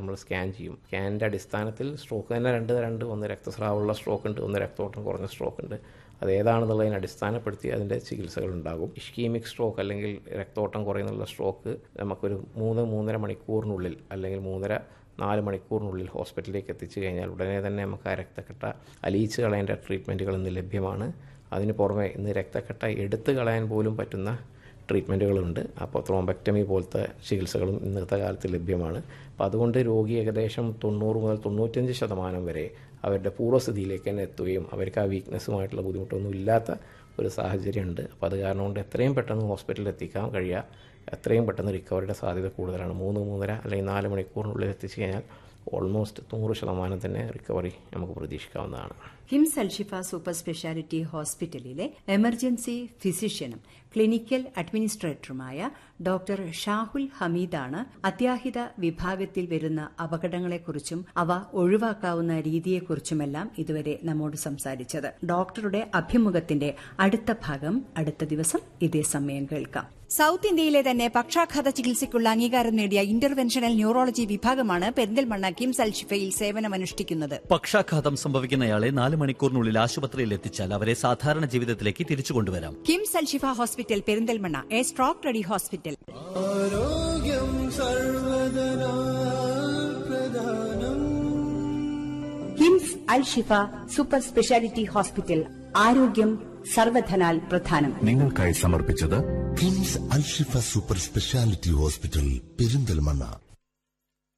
നമ്മൾ സ്കാൻ ചെയ്യും സ്കാനിൻ്റെ അടിസ്ഥാനത്തിൽ സ്ട്രോക്ക് തന്നെ രണ്ട് രണ്ട് ഒന്ന് രക്തസ്രാവമുള്ള സ്ട്രോക്ക് ഉണ്ട് ഒന്ന് രക്തോട്ടം കുറഞ്ഞ സ്ട്രോക്ക് ഉണ്ട് അത് ഏതാണെന്നുള്ളതിനെ അടിസ്ഥാനപ്പെടുത്തി അതിൻ്റെ ചികിത്സകൾ ഉണ്ടാകും ഇഷ്കീമിക് സ്ട്രോക്ക് അല്ലെങ്കിൽ രക്തോട്ടം കുറയുന്നുള്ള സ്ട്രോക്ക് നമുക്കൊരു മൂന്ന് മൂന്നര മണിക്കൂറിനുള്ളിൽ അല്ലെങ്കിൽ മൂന്നര നാല് മണിക്കൂറിനുള്ളിൽ ഹോസ്പിറ്റലിലേക്ക് എത്തിച്ചു കഴിഞ്ഞാൽ ഉടനെ തന്നെ നമുക്ക് ആ രക്തക്കട്ട അലിയിച്ച് കളയേണ്ട ട്രീറ്റ്മെൻറ്റുകൾ ഇന്ന് ലഭ്യമാണ് അതിന് പുറമെ ഇന്ന് രക്തക്കട്ട എടുത്തു കളയാൻ പോലും പറ്റുന്ന ട്രീറ്റ്മെൻറ്റുകളുണ്ട് അപ്പോൾ ത്രോംബക്ടമി പോലത്തെ ചികിത്സകളും ഇന്നത്തെ കാലത്ത് ലഭ്യമാണ് അപ്പോൾ അതുകൊണ്ട് രോഗി ഏകദേശം തൊണ്ണൂറ് മുതൽ തൊണ്ണൂറ്റഞ്ച് ശതമാനം വരെ അവരുടെ പൂർവ്വസ്ഥിതിയിലേക്ക് തന്നെ എത്തുകയും അവർക്ക് ആ വീക്ക്നെസ്സുമായിട്ടുള്ള ബുദ്ധിമുട്ടൊന്നും ഇല്ലാത്ത ഒരു സാഹചര്യമുണ്ട് അപ്പോൾ അത് കാരണം കൊണ്ട് എത്രയും പെട്ടെന്ന് ഹോസ്പിറ്റലിൽ എത്തിക്കാൻ കഴിയുക എത്രയും പെട്ടെന്ന് റിക്കവറിയുടെ സാധ്യത കൂടുതലാണ് മൂന്ന് മൂന്നര അല്ലെങ്കിൽ നാല് മണിക്കൂറിനുള്ളിൽ എത്തിച്ചു കഴിഞ്ഞാൽ ഓൾമോസ്റ്റ് നൂറ് ശതമാനം തന്നെ റിക്കവറി നമുക്ക് പ്രതീക്ഷിക്കാവുന്നതാണ് ഹിംസ് അൽഷിഫ സൂപ്പർ സ്പെഷ്യാലിറ്റി ഹോസ്പിറ്റലിലെ എമർജൻസി ഫിസിഷ്യനും ക്ലിനിക്കൽ അഡ്മിനിസ്ട്രേറ്ററുമായ ഡോക്ടർ ഷാഹുൽ ഹമീദാണ് അത്യാഹിത വിഭാഗത്തിൽ വരുന്ന അപകടങ്ങളെക്കുറിച്ചും അവ ഒഴിവാക്കാവുന്ന രീതിയെക്കുറിച്ചുമെല്ലാം ഇതുവരെ നമ്മോട് സംസാരിച്ചത് ഡോക്ടറുടെ അഭിമുഖത്തിന്റെ അടുത്ത ഭാഗം അടുത്ത ദിവസം ഇതേ സമയം കേൾക്കാം സൌത്ത് ഇന്ത്യയിലെ തന്നെ പക്ഷാഘാത ചികിത്സയ്ക്കുള്ള അംഗീകാരം നേടിയ ഇന്റർവെൻഷണൽ ന്യൂറോളജി വിഭാഗമാണ് പെരിന്തൽമണ്ണ കിംസ് അൽഷിഫയിൽ സേവനമനുഷ്ഠിക്കുന്നത് പക്ഷാഘാതം സംഭവിക്കുന്നയാളെ നാല് മണിക്കൂറിനുള്ളിൽ ആശുപത്രിയിൽ എത്തിച്ചാൽ അവരെ സാധാരണ ജീവിതത്തിലേക്ക് തിരിച്ചു കൊണ്ടുവരാം KIMS Alshifa hospital Perinthalmanna A stroke ready hospital ആരോഗ്യം സർവദനാ പ്രധാനം KIMS Alshifa super speciality hospital ആരോഗ്യം സർവധനാൽ പ്രധാനം നിങ്ങൾക്കായി സമർപ്പിച്ചത് KIMS Alshifa super speciality hospital Perinthalmanna